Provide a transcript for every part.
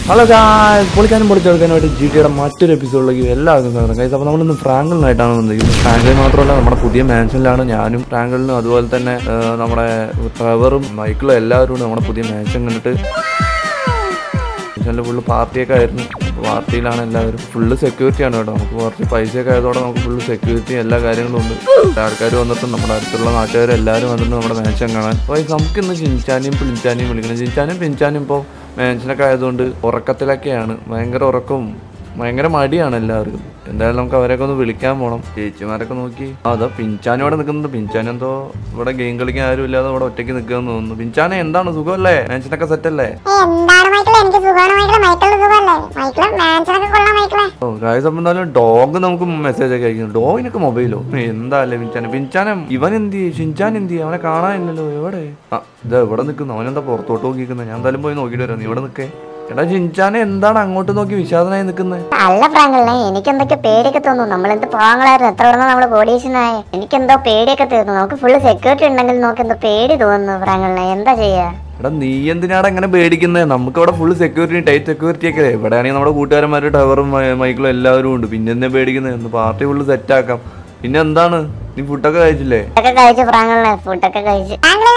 Hello guys പൊളിക്കാനും പൊളിച്ചെടുക്കാനായിട്ട് G ടിയുടെ മറ്റൊരു എപ്പിസോഡിലേക്ക് എല്ലാവർക്കും സ്വാഗതം ഗൈസ് അപ്പോൾ നമ്മളിന്ന് ഫ്രാങ്കലിനായിട്ടാണ് വന്നിരിക്കുന്നത് ഫ്രാങ്കലിൻ മാത്രമല്ല നമ്മുടെ പുതിയ മാൻഷനിലാണ് ഞാനും ഫ്രാങ്കലിനും അതുപോലെ തന്നെ ആ, നമ്മുടെ ട്രവറും മൈക്കിളും എല്ലാവരും കൂടെ നമ്മുടെ പുതിയ മാൻഷൻ കണ്ടിട്ട് മാൻഷനിൽ ഫുള്ള് പാർട്ടിയൊക്കെ ആയിരുന്നു അപ്പോൾ പാർട്ടിയിലാണ് എല്ലാവരും ഫുള്ള് സെക്യൂരിറ്റി ആണ് കേട്ടോ നമുക്ക് കുറച്ച് പൈസയൊക്കെ ആയതോടെ നമുക്ക് ഫുള്ള് സെക്യൂരിറ്റി എല്ലാ കാര്യങ്ങളും ഉണ്ട് ആൾക്കാർ വന്നിട്ട് നമ്മുടെ അടുത്തുള്ള നാട്ടുകാർ എല്ലാവരും വന്നിട്ട് നമ്മുടെ മാൻഷൻ കാണാൻ അപ്പോൾ നമുക്കിന്ന് ചിഞ്ചാനിയും പിളിച്ചാനിയും വിളിക്കണം ചിഞ്ചാനും പിഞ്ചാനും ഇപ്പോൾ മാൻഷനൊക്കെ ആയതുകൊണ്ട് ഉറക്കത്തിലൊക്കെയാണ് ഭയങ്കര ഉറക്കവും ഭയങ്കര മടിയാണ് എല്ലാവർക്കും എന്തായാലും നമുക്ക് അവരെയൊക്കെ ഒന്ന് വിളിക്കാൻ പോകണം ചേച്ചിമാരൊക്കെ നോക്കി ആ, അതാ പിഞ്ചാനും ഇവിടെ നിൽക്കുന്നുണ്ട് പിഞ്ചാൻ എന്തോ ഇവിടെ ഗെയിം കളിക്കാൻ ആരും ഇല്ലാതെ ഇവിടെ ഒറ്റയ്ക്ക് നിൽക്കുകയെന്ന് തോന്നുന്നു പിഞ്ചാനെ എന്താണ് സുഖമല്ലേ മാൻഷനൊക്കെ സെറ്റ് അല്ലേ ഏയ്, എന്താണ് മൈക്കിളെ എനിക്ക് സുഖമാണ് മൈക്കിളെ മൈക്കിളിന് സുഖമല്ലേ മൈക്കിളെ മാൻഷനൊക്കെ കൊള്ളാം മൈക്കിളെ ഓ ഗായ്സ് അപ്പം എന്തായാലും ഡോഗ് നമുക്ക് മെസ്സേജ് ഒക്കെ അയക്കുന്നു ഡോഗിനൊക്കെ മൊബൈലോ എന്താല്ലേ പിഞ്ചാനെ പിഞ്ചാനെ ഇവൻ എന്ത് ചെയ്യും ഷിൻചാൻ എന്ത് ചെയ്യും അവനെ കാണാനില്ലല്ലോ എവിടെ ആ ഇതാ ഇവിടെ നിൽക്കുന്നു അവനെന്താ പുറത്തോട്ട് നോക്കിക്കുന്നത് ഞാൻ എന്തായാലും പോയി നോക്കിയിട്ട് വരാം നീ ഇവിടെ നിൽക്കേ എടാ ഷിൻചാനെ എന്താണ് അങ്ങോട്ട് നോക്കി വിഷാദനായി നിൽക്കുന്നത് അല്ല ഫ്രാങ്കലിനെ എനിക്ക് എന്തൊക്കെ പേടിയൊക്കെ തോന്നുന്നു നമ്മൾ എന്ത് പാവങ്ങളായിരുന്നു എത്ര ഉടനെ നമ്മൾ കോടീശനായ എനിക്കെന്തോ പേടിയൊക്കെ തീർന്നു നമുക്ക് ഫുള്ള് സെക്യൂരിറ്റി ഉണ്ടെങ്കിൽ നമുക്ക് എന്തോ പേടി തോന്നുന്നു ഫ്രാങ്കലിനെ എന്താ ചെയ്യാ എടാ നീ എന്തിനാണ് അങ്ങനെ പേടിക്കുന്നത് നമുക്ക് ഇവിടെ ഫുൾ സെക്യൂരിറ്റി ടൈറ്റ് സെക്യൂരിറ്റി ഒക്കെ ഇവിടെയാണെങ്കിൽ നമ്മുടെ കൂട്ടുകാരന്മാർ ടവറും മൈ- മൈക്കിളും എല്ലാവരും ഉണ്ട് പിന്നെ എന്താ പേടിക്കുന്നത് ഒന്ന് പാർട്ടി ഫുള്ള് സെറ്റ് ആക്കാം പിന്നെ എന്താണ് നീ ഫുഡൊക്കെ കഴിച്ചില്ലേ ഫുഡൊക്കെ കഴിച്ചു ഫ്രാങ്കലിനെ ഫുഡൊക്കെ കഴിച്ചു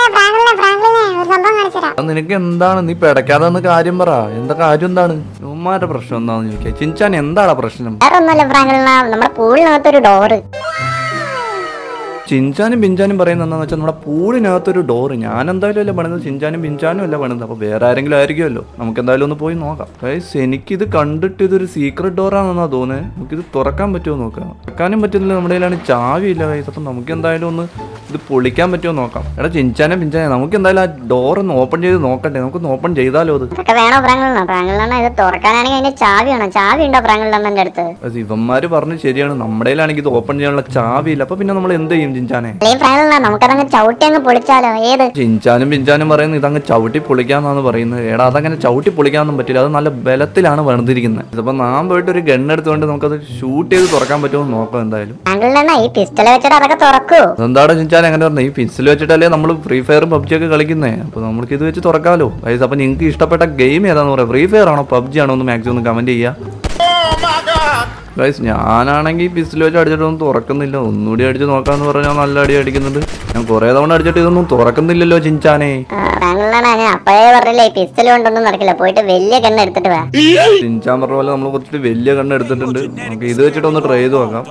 അത് നിനക്ക് എന്താണ് നീ പിടയ്ക്കാതെ ഒന്ന് കാര്യം പറ എന്താ കാര്യം എന്താണ് ഉമ്മാരുടെ പ്രശ്നം എന്താണെന്ന് ചോദിക്കാം ചിഞ്ചാൻ എന്താണ് പ്രശ്നം വേറെ ഒന്നുമല്ല ഫ്രാങ്കലിന നമ്മുടെ പൂളിനകത്തൊരു ഡോറ് ചിഞ്ചാനും പിഞ്ചാനും പറയുന്നത് എന്താണെന്ന് വെച്ചാൽ നമ്മുടെ പൂളിനകത്തൊരു ഡോറ് ഞാൻ എന്തായാലും അല്ല പണിത് ചിഞ്ചാനും പിഞ്ചാനും അല്ല പണിത് അപ്പോൾ വേറെ ആരെങ്കിലും ആയിരിക്കുമല്ലോ നമുക്ക് എന്തായാലും ഒന്ന് പോയി നോക്കാം ഗൈസ് എനിക്കിത് കണ്ടിട്ട് ഇതൊരു സീക്രട്ട് ഡോറാണെന്നാ തോന്നുന്നത് നമുക്കിത് തുറക്കാൻ പറ്റുമോ നോക്കാം തുറക്കാനും പറ്റുന്നില്ല നമ്മുടെ കയ്യിലാണ് ചാവി ഇല്ല ഗൈസ് അപ്പം നമുക്ക് എന്തായാലും ഒന്ന് ഇത് പൊളിക്കാൻ പറ്റുമോ നോക്കാം എടാ ചിഞ്ചാനും പിഞ്ചാനും നമുക്ക് എന്തായാലും ആ ഡോർ ഒന്ന് ഓപ്പൺ ചെയ്ത് നോക്കട്ടെ നമുക്കൊന്ന് ഓപ്പൺ ചെയ്താലോ അത് ഇതൊക്കെ വേണോ ഫ്രാങ്കലിന ഫ്രാങ്കലിന ഇത് തുറക്കാനാണെങ്കിൽ അതിന്റെ ചാവി വേണം ചാവി ഉണ്ടോ ഫ്രാങ്കലിന്റെ അടുത്ത് അത് ഇവന്മാര് പറഞ്ഞു ശരിയാണ് നമ്മുടെ കയ്യിലാണെങ്കിൽ ഇത് ഓപ്പൺ ചെയ്യാനുള്ള ചാവിയില്ല അപ്പൊ പിന്നെ നമ്മൾ എന്ത് ചെയ്യും ചിഞ്ചാനെ അല്ലെങ്കിൽ ഫ്രാങ്കലിന നമുക്കതങ്ങ് ചവിട്ടി അങ്ങ് പൊളിച്ചാലോ ഏത് ചിഞ്ചാനും പിഞ്ചാനും പറയുന്നത് ഇതങ്ങ് ചവിട്ടി പൊളിക്കാന്നാണ് പറയുന്നത് എടാ അതങ്ങനെ ചവിട്ടി പൊളിക്കാനൊന്നും പറ്റില്ല അത് നല്ല ബലത്തിലാണ് വെറുതിരിക്കുന്നത് ഇതിപ്പോ നാം പോയിട്ട് ഒരു ഗണ്ണ് എടുത്തുകൊണ്ട് നമുക്കത് ഷൂട്ട് ചെയ്ത് തുറക്കാൻ പറ്റുമോ എന്ന് നോക്കാം എന്തായാലും ഫ്രാങ്കലിന ഈ പിസ്റ്റൾ വെച്ചിട്ട് അതൊക്കെ തുറക്കൂ അതെന്താണ് ചിഞ്ചാൻ അങ്ങനെ പറഞ്ഞത് ഈ പിൻസിൽ വെച്ചിട്ടല്ലേ നമ്മൾ ഫ്രീ ഫയറും പബ്ജി ഒക്കെ കളിക്കുന്നേ അപ്പൊ നമുക്ക് ഇത് വെച്ച് തുറക്കാമല്ലോ ഗൈസ് അപ്പൊ നിങ്ങൾക്ക് ഇഷ്ടപ്പെട്ട ഗെയിം ഏതാന്ന് പറയാം ഫ്രീ ഫയർ ആണോ പബ്ജി ആണോ എന്ന് മാക്സിമം ഒന്ന് കമന്റ് ചെയ്യുക ഗൈസ് ഞാനാണെങ്കിൽ പിസ്റ്റൽ വെച്ച് അടിച്ചിട്ടൊന്നും തുറക്കുന്നില്ല ഒന്നുകൂടി അടിച്ച് നോക്കാന്ന് പറഞ്ഞാൽ നല്ല അടി അടിക്കുന്നുണ്ട് ഞാൻ കുറെ തവണ അടിച്ചിട്ട് ഇതൊന്നും തുറക്കുന്നില്ലല്ലോ ചിഞ്ചാനെ ഫ്രാങ്കലിന ഞാൻ അപ്പോഴേ പറഞ്ഞില്ലേ ഈ പിസ്റ്റൾ കൊണ്ടൊന്നും നടക്കില്ല പോയിട്ട് വലിയ കണ്ണ് എടുത്തിട്ട് വാ ചിഞ്ചാൻ പറഞ്ഞ പോലെ നമ്മൾ കുറച്ച് വലിയ കണ്ണ് എടുത്തിട്ടുണ്ട് നമുക്ക് ഇത് വെച്ചിട്ട് ഒന്ന് ട്രൈ ചെയ്ത് നോക്കാം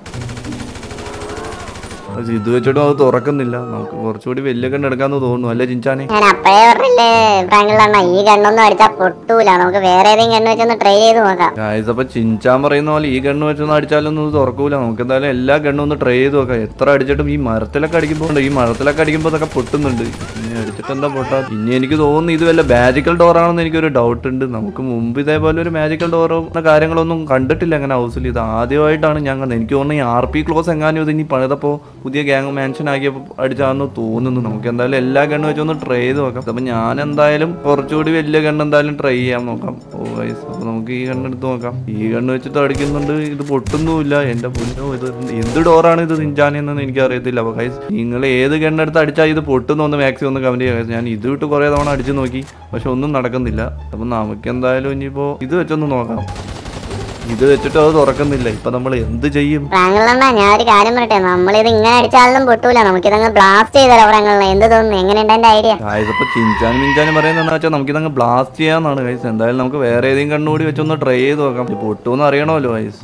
പക്ഷേ ഇത് വെച്ചിട്ടും അത് തുറക്കുന്നില്ല നമുക്ക് കുറച്ചുകൂടി വലിയ കണ്ണ് എടുക്കാന്ന് തോന്നുന്നു അല്ലേ ചിഞ്ചാനെ ഞാൻ അപ്പോഴേ പറഞ്ഞില്ലേ ഫ്രാങ്കലിന ഈ കണ്ണൊന്നും അടിച്ചാൽ പൊട്ടൂല നമുക്ക് വേറെ ഏതെങ്കിലും കണ്ണ് വെച്ചൊന്ന് ട്രൈ ചെയ്ത് നോക്കാം ഗായ്സ് അപ്പൊ ചിഞ്ചാൻ പറയുന്ന പോലെ ഈ ഗണ്ണ് വെച്ചൊന്നും അടിച്ചാലൊന്നും ഇത് തുറക്കൂല നമുക്ക് എന്തായാലും എല്ലാ ഗണ്ണും ഒന്ന് ട്രൈ ചെയ്ത് നോക്കാം എത്ര അടിച്ചിട്ടും ഈ മരത്തിലൊക്കെ അടിക്കുമ്പോൾ ഈ മരത്തിലൊക്കെ അടിക്കുമ്പോൾ ഇതൊക്കെ പൊട്ടുന്നുണ്ട് ഇനി അടിച്ചിട്ട് എന്താ പൊട്ടാ ഇനി എനിക്ക് തോന്നുന്നു ഇത് വല്ല മാജിക്കൽ ഡോർ ആണെന്ന് എനിക്കൊരു ഡൗട്ട് ഉണ്ട് നമുക്ക് മുമ്പ് ഇതേപോലെ ഒരു മാജിക്കൽ ഡോറോ കാര്യങ്ങളൊന്നും കണ്ടിട്ടില്ല അങ്ങനെ ഹൗസിൽ ഇത് ആദ്യമായിട്ടാണ് ഞാൻ കണ്ടത് എനിക്ക് തോന്നുന്നു ഈ ആർ പി ക്ലോസ് എങ്ങാനും ഇത് ഇനി പണിതപ്പോൾ പുതിയ ഗ്യാങ് മാൻഷൻ ആക്കിയപ്പോൾ അടിച്ചാന്ന് തോന്നുന്നു നമുക്ക് എന്തായാലും എല്ലാ ഗണ്ണും വെച്ചൊന്ന് ട്രൈ ചെയ്ത് നോക്കാം അപ്പൊ ഞാൻ എന്തായാലും കുറച്ചുകൂടി വലിയ ഗണ്ണ് എന്തായാലും ട്രൈ ചെയ്യാൻ നോക്കാം ഓ ഗൈസ് അപ്പൊ നമുക്ക് ഈ ഗണ്ണ് എടുത്ത് നോക്കാം ഈ ഗണ്ണ് വെച്ചിട്ട് അടിക്കുന്നുണ്ട് ഇത് പൊട്ടുന്നുമില്ല എന്റെ പൊന്നോ ഇത് എന്ത് ഡോറാണ് ഇത് നിഞ്ചാനെന്ന് എനിക്ക് അറിയത്തില്ല അപ്പൊ ഗൈസ് നിങ്ങൾ ഏത് ഗണ്ണെടുത്ത് അടിച്ചാൽ ഇത് പൊട്ടുന്ന ഒന്ന് മാക്സിമം ഒന്ന് കമന്റ് ചെയ്യുക guys. ഞാൻ ഇത് വിട്ട് കുറെ തവണ അടിച്ചു നോക്കി പക്ഷെ ഒന്നും നടക്കുന്നില്ല അപ്പൊ നമുക്ക് എന്തായാലും ഇനിയിപ്പോ ഇത് വെച്ചൊന്ന് നോക്കാം ഇത് വെച്ചിട്ട് അത് തുറക്കുന്നില്ല ഇപ്പൊ നമ്മൾ എന്ത് ചെയ്യും ഫ്രാങ്കലിന ഞാൻ ഒരു കാര്യം പറയട്ടെ നമ്മളിത് ഇങ്ങനെ അടിച്ചാലും പൊട്ടൂല നമുക്കിതങ്ങ് ബ്ലാസ്റ്റ് ചെയ്തല്ലോ ഫ്രാങ്കലിന എന്ത് തോന്നുന്നു എങ്ങനെയുണ്ട് എന്റെ ഐഡിയ ഗായ്സ് ഇപ്പൊ ചിഞ്ചാനും മിഞ്ചാനും പറയുന്നത് എന്താ വെച്ചാൽ നമുക്ക് ഇതങ്ങ് ബ്ലാസ്റ്റ് ചെയ്യാന്നാണ് ഗൈസ് എന്തായാലും നമുക്ക് വേറെ ഏതെങ്കിലും കണ്ണുകൂടി വെച്ചൊന്ന് ട്രൈ ചെയ്ത് നോക്കാം ഇത് പൊട്ടുമെന്ന് അറിയണമല്ലോ ഗൈസ്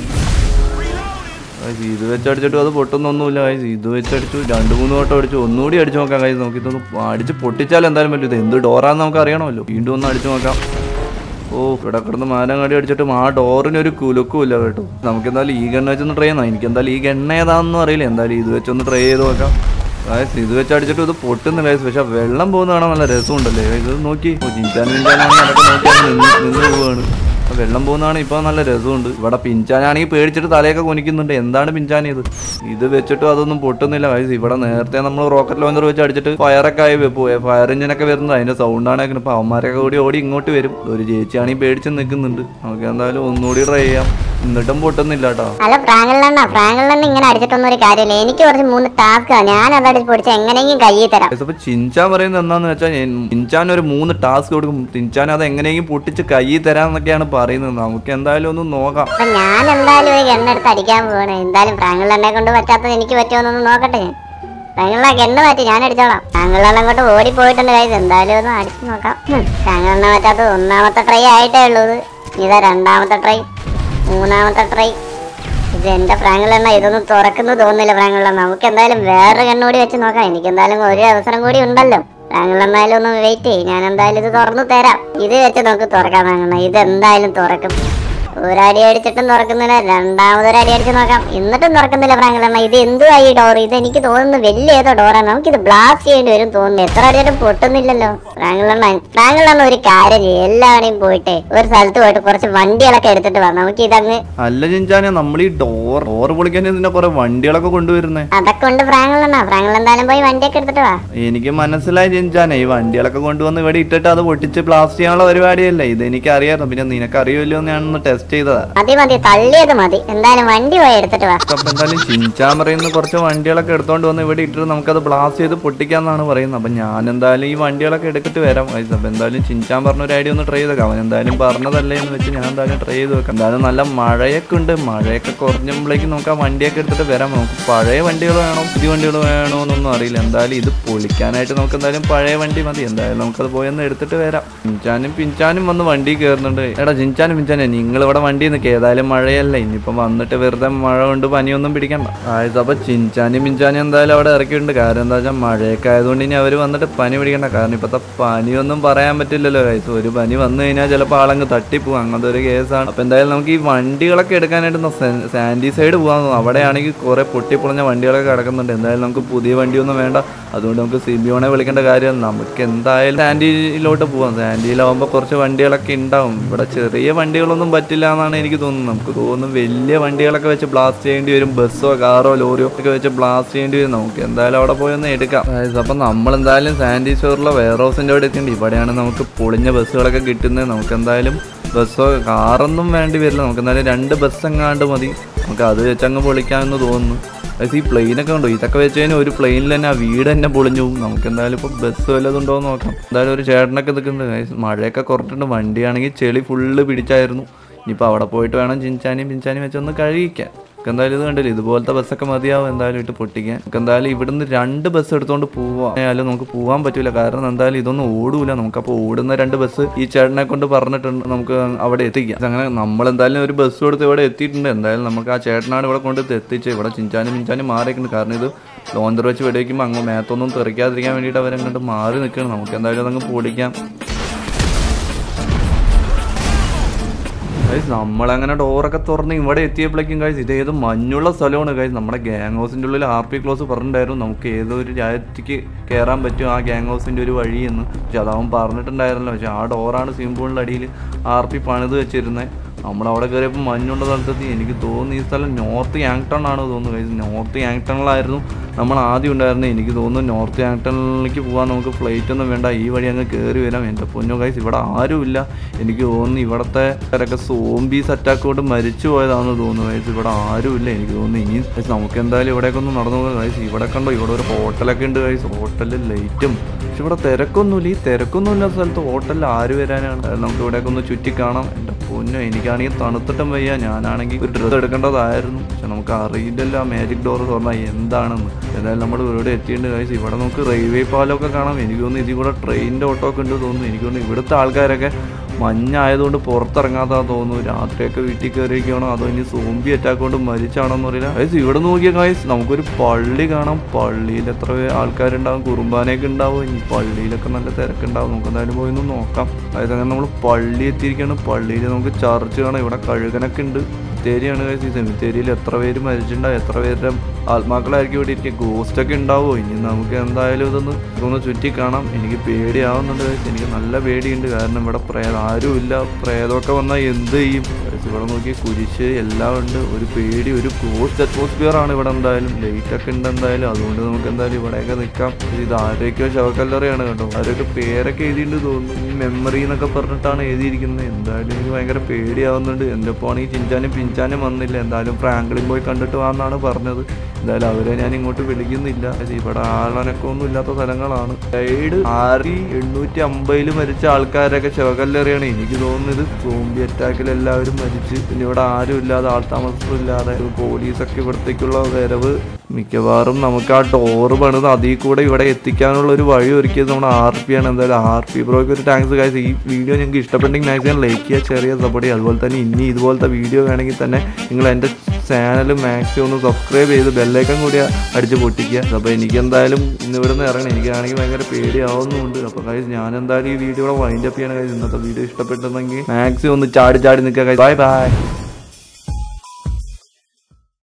ഗൈസ് ഇത് വെച്ചടിച്ചിട്ടും അത് പൊട്ടുന്നൊന്നുമില്ല ഗൈസ് ഇത് വെച്ചടിച്ചു രണ്ട് മൂന്ന് വട്ടം അടിച്ചു ഒന്നുകൂടി അടിച്ചു നോക്കാം ഗൈസ് നമുക്ക് ഇതൊന്ന് അടിച്ച് പൊട്ടിച്ചാൽ എന്തായാലും പറ്റും ഇത് എന്ത് ഡോറാന്ന് നമുക്ക് അറിയണമല്ലോ വീണ്ടും ഒന്ന് അടിച്ചു നോക്കാം ഓ ഇവിടെ കിടന്ന് മാനങ്ങാടി അടിച്ചിട്ടും ആ ഡോറിന് ഒരു കുലുക്കും ഇല്ല കേട്ടോ നമുക്ക് എന്തായാലും ഈ ഗണ്ണ വെച്ചൊന്ന് ട്രൈ ചെയ്യാം എനിക്ക് എന്തായാലും ഈ ഗണ്ണ ഏതാണെന്നും അറിയില്ല എന്തായാലും ഇത് വെച്ചൊന്ന് ട്രൈ ചെയ്ത് നോക്കാം ഗായ്സ് ഇത് വെച്ച് അടിച്ചിട്ട് ഇത് പൊട്ടുന്നില്ല ഗായ്സ് പക്ഷെ വെള്ളം പോകുന്ന കാണാൻ നല്ല രസമുണ്ടല്ലേ ഇത് നോക്കി ഓ ജിഞ്ചാൻ പിഞ്ചാനാണെങ്കിൽ അതൊക്കെ നോക്കി അങ്ങ് നിന്ന് നിന്ന് പോവാണ് ആ വെള്ളം പോകുന്നതാണ് ഇപ്പോൾ നല്ല രസമുണ്ട് ഇവിടെ പിഞ്ചാനാണെങ്കിൽ പേടിച്ചിട്ട് തലയൊക്കെ കുനിക്കുന്നുണ്ട് എന്താണ് പിഞ്ചാൻ ഇത് ഇത് വെച്ചിട്ടും അതൊന്നും പൊട്ടുന്നില്ല ഗായ്സ് ഇവിടെ നേരത്തെ നമ്മൾ റോക്കറ്റ് ലോഞ്ചർ വെച്ച് അടിച്ചിട്ട് ഫയറൊക്കെ ആയി പോയി ഫയർ എഞ്ചിനൊക്കെ വരുന്നത് അതിന്റെ സൗണ്ടാണ് കേൾക്കുന്നത് അപ്പോൾ അവന്മാരൊക്കെ കൂടി ഓടി ഇങ്ങോട്ട് വരും ഒരു ചേച്ചിയാണെങ്കിൽ പേടിച്ച് നിൽക്കുന്നുണ്ട് നമുക്ക് എന്തായാലും ഒന്നുകൂടി ട്രൈ ചെയ്യാം എന്നിട്ടും പൊട്ടുന്നില്ല കേട്ടോ അല്ല പ്രാങ്കലിനെണ്ണ പ്രാങ്കലിനെണ്ണ ഇങ്ങനെ അടിച്ചിട്ടൊന്നും ഒരു കാര്യമില്ല എനിക്ക് കുറച്ച് മൂന്ന് ടാസ്കാ ഞാൻ അതടിച്ച് പൊടിച്ച് എങ്ങനെയെങ്കിലും കയ്യിൽ തരാം ഗൈസ്, അപ്പൊ ചിഞ്ചാൻ പറയുന്നത് എന്താന്ന് വെച്ചാൽ ചിഞ്ചാൻ ഒരു മൂന്ന് ടാസ്ക് കൊടുക്കും ചിഞ്ചാൻ അത് എങ്ങനെയെങ്കിലും പൊട്ടിച്ച് കൈ തരാന്നൊക്കെയാണ് പറയുന്നത് നമുക്ക് എന്തായാലും ഒന്ന് നോക്കാം അപ്പൊ ഞാൻ എന്തായാലും ഒരു ഗണ്ണെടുത്ത് അടിക്കാൻ പോവാണ് എന്തായാലും പ്രാങ്കലിനെ കൊണ്ട് പറ്റാത്തത് എനിക്ക് പറ്റുമെന്നൊന്ന് നോക്കട്ടെ ഞാൻ പ്രാങ്കലിനെ ഗണ്ണ് മാറ്റി ഞാൻ അടിച്ചോളാം പ്രാങ്കലിനെ അങ്ങോട്ട് ഓടി പോയിട്ടുണ്ട് കൈസ് എന്തായാലും ഒന്ന് അടിച്ചു നോക്കാം പ്രാങ്കലിനെ പറ്റാത്തത് ഒന്നാമത്തെ ട്രൈ ആയിട്ടേ ഉള്ളൂ ഇത് ഇതാ രണ്ടാമത്തെ ട്രൈ മൂന്നാമത്തെ ട്രൈ ഇത് എന്റെ പ്രാങ്കലെണ്ണ ഇതൊന്നും തുറക്കുന്നു തോന്നുന്നില്ല പ്രാങ്കലെണ്ണ നമുക്ക് എന്തായാലും വേറെ കണ്ണുകൂടി വെച്ച് നോക്കാം എനിക്ക് എന്തായാലും ഒരു അവസരം കൂടി ഉണ്ടല്ലോ പ്രാങ്കലെണ്ണായാലും ഒന്ന് വെയിറ്റ് ചെയ്യും ഞാൻ എന്തായാലും ഇത് തുറന്നു തരാം ഇത് വെച്ച് നമുക്ക് തുറക്കാം പ്രാങ്കലെണ്ണ ഇത് എന്തായാലും തുറക്കും ഒരടി അടിച്ചിട്ടും തുറക്കുന്നില്ല രണ്ടാമതൊരു അടി അടിച്ച് നോക്കാം എന്നിട്ടും തുറക്കുന്നില്ല പ്രാങ്കലെണ്ണ ഇത് എന്തുവാ ഈ ഡോർ ഇത് എനിക്ക് തോന്നുന്നു വലിയ ഏതോ ഡോറാണ് നമുക്കിത് ബ്ലാസ്റ്റ് ചെയ്യേണ്ടി വരും തോന്നുന്നു എത്ര അടിയായിട്ടും പൊട്ടുന്നില്ലല്ലോ പ്രാങ്കലെണ്ണ പ്രാങ്കലെണ്ണ ഒരു കാര്യം ചെയ്യും എല്ലാവരെയും പോയിട്ട് ഒരു സ്ഥലത്ത് പോയിട്ട് കുറച്ച് വണ്ടികളൊക്കെ എടുത്തിട്ട് വാ നമുക്ക് ഇതങ്ങ് അല്ല ചിഞ്ചാനെ നമ്മൾ ഈ ഡോർ ഡോർ പൊളിക്കാൻ ഇതിന്റെ കുറെ വണ്ടികളൊക്കെ കൊണ്ടുവരുന്നേ അതൊക്കെ ഉണ്ട് പ്രാങ്കലെണ്ണ പ്രാങ്കൽ എന്തായാലും പോയി വണ്ടിയൊക്കെ എടുത്തിട്ട് വാ എനിക്ക് മനസ്സിലായി ചിഞ്ചാനെ ഈ വണ്ടികളൊക്കെ കൊണ്ടുവന്ന് ഇവിടെ ഇട്ടിട്ട് അത് പൊട്ടിച്ച് ബ്ലാസ്റ്റ് ചെയ്യാനുള്ള പരിപാടിയല്ല ഇത് എനിക്ക് അറിയായിരുന്നു പിന്നെ നിനക്ക് അറിയുമല്ലോ എന്ന് ഞാനൊന്ന് ടെസ്റ്റ് ചെയ്തതാ മതി മതി തള്ളിയത് മതി എന്തായാലും വണ്ടി പോയി എടുത്തിട്ട് വാ അപ്പൊ എന്തായാലും ചിഞ്ചാൻ പറയുന്ന കുറച്ച് വണ്ടികളൊക്കെ എടുത്തോണ്ട് വന്ന് ഇവിടെ ഇട്ടിട്ട് നമുക്കത് ബ്ലാസ്റ്റ് ചെയ്ത് പൊട്ടിക്കാന്നാണ് പറയുന്നത് അപ്പൊ ഞാൻ എന്തായാലും ഈ വണ്ടികളൊക്കെ എടുത്തിട്ട് വരാം guys. അപ്പൊ എന്തായാലും ചിഞ്ചാൻ പറഞ്ഞ ഒരു ഐഡിയ ഒന്ന് ട്രൈ ചെയ്തേക്കാം അവൻ എന്തായാലും പറഞ്ഞതല്ലേ എന്ന് വെച്ച് ഞാൻ എന്തായാലും ട്രൈ ചെയ്ത് വെക്കാം എന്തായാലും നല്ല മഴയൊക്കെ ഉണ്ട് മഴയൊക്കെ കുറഞ്ഞപ്പോഴേക്കും നമുക്ക് ആ വണ്ടിയൊക്കെ എടുത്തിട്ട് വരാം നമുക്ക് പഴയ വണ്ടികൾ വേണോ പുതിയ വണ്ടികൾ വേണോ എന്നൊന്നും അറിയില്ല എന്തായാലും ഇത് പൊളിക്കാനായിട്ട് നമുക്ക് എന്തായാലും പഴയ വണ്ടി മതി എന്തായാലും നമുക്കത് പോയി ഒന്ന് എടുത്തിട്ട് വരാം ചിഞ്ചാനും പിഞ്ചാനും വന്ന് വണ്ടി കയറുന്നുണ്ട് എടാ ചിഞ്ചാനും പിഞ്ചാനും നിങ്ങൾ ഇവിടെ വണ്ടി നിൽക്കുക ഏതായാലും മഴയല്ല ഇനിയിപ്പം വന്നിട്ട് വെറുതെ മഴ കൊണ്ട് പനിയൊന്നും പിടിക്കണ്ട ആയത് അപ്പൊ ചിഞ്ചാനും പിഞ്ചാനും എന്തായാലും അവിടെ ഇറക്കിയിട്ടുണ്ട് കാരണം എന്താ വെച്ചാൽ മഴയൊക്കെ ആയതുകൊണ്ട് ഇനി അവർ വന്നിട്ട് പനി പിടിക്കണ്ട കാരണം ഇപ്പോഴത്തെ പനിയൊന്നും പറയാൻ പറ്റില്ലല്ലോ ഗൈസ് ഒരു പനി വന്നു കഴിഞ്ഞാൽ ചിലപ്പോൾ ആളങ്ങ് തട്ടിപ്പോവും അങ്ങനത്തെ ഒരു കേസാണ് അപ്പൊ എന്തായാലും നമുക്ക് ഈ വണ്ടികളൊക്കെ എടുക്കാനായിട്ട് ഒന്ന് സാ- സാൻഡി സൈഡ് പോകാൻ തോന്നുന്നു അവിടെയാണെങ്കിൽ കുറെ പൊട്ടിപ്പൊളഞ്ഞ വണ്ടികളൊക്കെ കിടക്കുന്നുണ്ട് എന്തായാലും നമുക്ക് പുതിയ വണ്ടിയൊന്നും വേണ്ട അതുകൊണ്ട് നമുക്ക് സിബിയോണെ വിളിക്കേണ്ട കാര്യം നമുക്ക് എന്തായാലും സാൻഡിയിലോട്ട് പോവാം സാൻഡിയിലാവുമ്പോൾ കുറച്ച് വണ്ടികളൊക്കെ ഉണ്ടാവും ഇവിടെ ചെറിയ വണ്ടികളൊന്നും പറ്റില്ല എന്നാണ് എനിക്ക് തോന്നുന്നത് നമുക്ക് തോന്നുന്നു വലിയ വണ്ടികളൊക്കെ വെച്ച് ബ്ലാസ്റ്റ് ചെയ്യേണ്ടി വരും ബസ്സോ കാറോ ലോറിയോ ഒക്കെ വെച്ച് ബ്ലാസ്റ്റ് ചെയ്യേണ്ടി വരും നമുക്ക് എന്തായാലും അവിടെ പോയി ഒന്ന് എടുക്കാം അതായത് അപ്പം നമ്മൾ എന്തായാലും സാൻഡി സ്റ്റോറിലെ വെയർ ഹൗസിൻ്റെ അവിടെ എത്തിയിട്ടുണ്ട് ഇവിടെയാണ് നമുക്ക് പൊളിഞ്ഞ ബസ്സുകളൊക്കെ കിട്ടുന്നത് നമുക്ക് എന്തായാലും ബസ്സോ കാറൊന്നും വേണ്ടി വരില്ല നമുക്ക് എന്തായാലും രണ്ട് ബസ് എങ്ങാണ്ട് മതി നമുക്ക് അത് വെച്ചങ്ങ് പൊളിക്കാമെന്ന് തോന്നുന്നു അതായത് ഈ പ്ലെയിനൊക്കെ ഉണ്ടോ ഇതൊക്കെ വെച്ച് കഴിഞ്ഞാൽ ഒരു പ്ലെയിനിൽ തന്നെ ആ വീട് തന്നെ പൊളിഞ്ഞു പോകും നമുക്ക് എന്തായാലും ഇപ്പോൾ ബസ് വല്ലതും ഉണ്ടോ എന്ന് നോക്കാം എന്തായാലും ഒരു ചേട്ടനൊക്കെ നിൽക്കുന്നുണ്ട് guys. മഴയൊക്കെ കുറച്ചിട്ടുണ്ട് വണ്ടിയാണെങ്കിൽ ചെളി ഫുള്ള് പിടിച്ചായിരുന്നു ഇനിയിപ്പോൾ അവിടെ പോയിട്ട് വേണം ചിഞ്ചാനിയും പിഞ്ചാനിയും വെച്ചൊന്ന് കഴിയിക്കാൻ നമുക്ക് എന്തായാലും ഇത് കണ്ടില്ല ഇതുപോലത്തെ ബസ്സൊക്കെ മതിയാവും എന്തായാലും ഇട്ട് പൊട്ടിക്കാൻ നമുക്ക് എന്തായാലും ഇവിടുന്ന് രണ്ട് ബസ് എടുത്തുകൊണ്ട് പോവാം നമുക്ക് പോകാൻ പറ്റൂല കാരണം എന്തായാലും ഇതൊന്നും ഓടൂല നമുക്കപ്പോൾ ഓടുന്ന രണ്ട് ബസ് ഈ ചേട്ടനെ കൊണ്ട് പറഞ്ഞിട്ടുണ്ട് നമുക്ക് അവിടെ എത്തിക്കാം അങ്ങനെ നമ്മൾ എന്തായാലും ഒരു ബസ് കൊടുത്ത് ഇവിടെ എത്തിയിട്ടുണ്ട് എന്തായാലും നമുക്ക് ആ ചേട്ടനാണ് ഇവിടെ കൊണ്ട് എത്തിച്ച് ഇവിടെ ചിഞ്ചാനും മിഞ്ചാനും മാറിയിട്ടുണ്ട് കാരണം ഇത് ലോഞ്ചർ വെച്ച് വെടിവെക്കുമ്പോൾ അങ്ങ് മേത്തൊന്നും തെറിക്കാതിരിക്കാൻ വേണ്ടിയിട്ട് അവരങ്ങോട്ട് മാറി നിൽക്കണം നമുക്ക് എന്തായാലും അതങ്ങ് പൊടിക്കാം ഗൈസ് നമ്മളങ്ങനെ ഡോറൊക്കെ തുറന്ന് ഇവിടെ എത്തിയപ്പോഴേക്കും ഗൈസ് ഇത് ഏത് മഞ്ഞുള്ള സ്ഥലമാണ് ഗൈസ് നമ്മുടെ ഗ്യാങ് ഹൗസിൻ്റെ ഉള്ളിൽ ആർ പി ക്ലോസ് പറഞ്ഞിട്ടുണ്ടായിരുന്നു നമുക്ക് ഏതോ ഒരു രാജ്യത്തേക്ക് കയറാൻ പറ്റും ആ ഗ്യാങ് ഹൗസിൻ്റെ ഒരു വഴി എന്ന് പക്ഷെ അതവൻ പറഞ്ഞിട്ടുണ്ടായിരുന്നല്ലോ പക്ഷെ ആ ഡോറാണ് സിംബോളിൻ്റെ അടിയിൽ ആർ പി പണിത് വെച്ചിരുന്നത് നമ്മളവിടെ കയറിയപ്പോൾ മഞ്ഞുള്ള സ്ഥലത്തെത്തി എനിക്ക് തോന്നുന്നു ഈ സ്ഥലം നോർത്ത് യാങ്ടൺ ആണ് തോന്നുന്നു ഗൈസ് നോർത്ത് യാങ്ടണിലായിരുന്നു നമ്മൾ ആദ്യം ഉണ്ടായിരുന്നത് എനിക്ക് തോന്നുന്നു നോർത്ത് യാങ്ടണിലേക്ക് പോകാൻ നമുക്ക് ഫ്ലൈറ്റ് ഒന്നും വേണ്ട ഈ വഴി അങ്ങ് കയറി വരാം എൻ്റെ പൊന്നു ഗൈസ് ഇവിടെ ആരുമില്ല എനിക്ക് തോന്നുന്നു ഇവിടുത്തെ അവരൊക്കെ സോംബീസ് അറ്റാക്ക് കൊണ്ട് മരിച്ചു പോയതാണെന്ന് തോന്നുന്നു ഗൈസ് ഇവിടെ ആരുമില്ല എനിക്ക് തോന്നുന്നു ഇനി ഗൈസ് നമുക്ക് എന്തായാലും ഇവിടേക്ക് ഒന്ന് നടന്നു പോകാം ഗൈസ് ഇവിടെ കണ്ടോ ഇവിടെ ഒരു ഹോട്ടലൊക്കെ ഉണ്ട് ഗൈസ് ഹോട്ടലിൽ ലൈറ്റും പക്ഷെ ഇവിടെ തിരക്കൊന്നുമില്ല ഈ തിരക്കൊന്നുമില്ല സ്ഥലത്ത് ഹോട്ടലിൽ ആര് വരാനാണ് അത് നമുക്ക് ഇവിടേക്ക് ഒന്ന് ചുറ്റി കാണാം എൻ്റെ പൊന്നു എനിക്കാണെങ്കിൽ തണുത്തിട്ടും വയ്യ ഞാനാണെങ്കിൽ ഒരു ഡ്രസ്സ് എടുക്കേണ്ടതായിരുന്നു പക്ഷെ നമുക്ക് അറിയില്ലല്ലോ ആ മാജിക് ഡോർ പറഞ്ഞാൽ എന്താണെന്ന് എന്തായാലും നമ്മൾ ഇവിടെ എത്തിയിട്ടുണ്ട് കഴിച്ച് ഇവിടെ നമുക്ക് റെയിൽവേ പാലമൊക്കെ കാണാം എനിക്ക് തോന്നുന്നു ഇതിൽ കൂടെ ട്രെയിനിൻ്റെ ഓട്ടോ ഒക്കെ ഉണ്ട് തോന്നുന്നു എനിക്ക് തോന്നുന്നു ഇവിടുത്തെ ആൾക്കാരൊക്കെ മഞ്ഞായതുകൊണ്ട് പുറത്തിറങ്ങാത്താ തോന്നുന്നു രാത്രിയൊക്കെ വീട്ടിൽ കയറിയിരിക്കണോ അതോ ഇനി സോംബി അറ്റാക്ക് കൊണ്ട് മരിച്ചാണോ എന്ന് അറിയില്ല ഗൈസ് ഇവിടെ നോക്കിയ ഗൈസ് നമുക്കൊരു പള്ളി കാണാം പള്ളിയിൽ എത്ര പേ- ആൾക്കാരുണ്ടാവും കുറുമ്പാനൊക്കെ ഉണ്ടാവും ഇനി പള്ളിയിലൊക്കെ നല്ല തിരക്കുണ്ടാവും നമുക്ക് എന്തായാലും പോയി ഒന്ന് നോക്കാം അതായത് അങ്ങനെ നമ്മൾ പള്ളി എത്തിയിരിക്കുകയാണ് പള്ളിയിൽ നമുക്ക് ചർച്ച് കാണാം ഇവിടെ കഴുകനൊക്കെ ഉണ്ട് സെമിത്തേരിയാണ് ഗൈസ് ഈ സെമിത്തേരിയിൽ എത്ര പേര് മരിച്ചിട്ടുണ്ടാവും എത്ര പേരുടെ ആത്മാക്കളായിരിക്കും ഇവിടെ ഇരിക്കുക ഗോസ്റ്റ് ഒക്കെ ഉണ്ടാവുമോ ഇനി നമുക്ക് എന്തായാലും ഇതൊന്ന് ഒന്ന് ചുറ്റി കാണാം എനിക്ക് പേടിയാവുന്നുണ്ട് guys. എനിക്ക് നല്ല പേടിയുണ്ട് കാരണം ഇവിടെ പ്രേതം ആരുമില്ല പ്രേതമൊക്കെ വന്നാൽ എന്ത് ചെയ്യും Guys, ഇവിടെ നോക്കി കുരിശ് എല്ലാം ഉണ്ട് ഒരു പേടി ഒരു ഗോസ്റ്റ് അറ്റ്മോസ്ഫിയർ ആണ് ഇവിടെ എന്തായാലും ലൈറ്റ് ഒക്കെ ഉണ്ട് എന്തായാലും അതുകൊണ്ട് നമുക്ക് എന്തായാലും ഇവിടെയൊക്കെ നിൽക്കാം ഇത് ആരൊക്കെയോ ശവക്കല്ലറയാണ് കേട്ടോ ആരൊക്കെ പേരൊക്കെ എഴുതിയിട്ടുണ്ട് തോന്നുന്നു ഈ മെമ്മറി എന്നൊക്കെ പറഞ്ഞിട്ടാണ് എഴുതിയിരിക്കുന്നത് എന്തായാലും എനിക്ക് ഭയങ്കര പേടിയാവുന്നുണ്ട് എൻ്റെ ഒപ്പം ഈ ചിഞ്ചാനും പിഞ്ചാനും വന്നില്ല എന്തായാലും ഫ്രാങ്ക്ലിൻ പോയി കണ്ടിട്ട് വാന്നാണ് പറഞ്ഞത് എന്തായാലും അവരെ ഞാൻ ഇങ്ങോട്ട് വിളിക്കുന്നില്ല ഇത് ഇവിടെ ആളനൊക്കെ ഒന്നും ഇല്ലാത്ത സ്ഥലങ്ങളാണ് സൈഡ് ആറി എണ്ണൂറ്റി അമ്പതിൽ മരിച്ച ആൾക്കാരൊക്കെ ശവകല്ലറിയാണ് എനിക്ക് തോന്നുന്നത് സോംബി അറ്റാക്കിൽ എല്ലാവരും മരിച്ച് പിന്നെ ഇവിടെ ആരും ഇല്ലാതെ ആൾ താമസം ഇല്ലാതെ പോലീസൊക്കെ ഇവിടത്തേക്കുള്ള വരവ് മിക്കവാറും നമുക്ക് ആ ഡോറ് പണിത് അതിൽ കൂടെ ഇവിടെ എത്തിക്കാനുള്ള ഒരു വഴി ഒരുക്കിയത് നമ്മുടെ ആർ പി ആണ് എന്തായാലും ആർ പി ബ്രോയ്ക്ക് ഒരു താങ്ക്സ് കാഴ്ച ഈ വീഡിയോ നിങ്ങൾക്ക് ഇഷ്ടപ്പെട്ടെങ്കിൽ മാക്സിമം ലൈക്ക് ചെയ്യുക ചെറിയ സപ്പോർട്ട് ചെയ്യുക അതുപോലെ തന്നെ ഇനി ഇതുപോലത്തെ വീഡിയോ വേണമെങ്കിൽ തന്നെ നിങ്ങൾ എൻ്റെ ചാനൽ മാക്സിമം ഒന്ന് സബ്സ്ക്രൈബ് ചെയ്ത് ബെല്ലൈക്കൻ കൂടി അടിച്ച് പൊട്ടിക്കുക അപ്പോൾ എനിക്ക് എന്തായാലും ഇന്ന് ഇവിടെ നിന്ന് ഇറങ്ങണം എനിക്കാണെങ്കിൽ ഭയങ്കര പേടിയാവുന്നുണ്ട് അപ്പോൾ കാര്യം ഞാൻ എന്തായാലും ഈ വീഡിയോ വൈൻഡ് അപ്പ് ചെയ്യണം കാര്യം ഇന്നത്തെ വീഡിയോ ഇഷ്ടപ്പെട്ടെന്നെങ്കിൽ മാക്സിമം ഒന്ന് ചാടി ചാടി നിൽക്കുക ബൈ ബൈ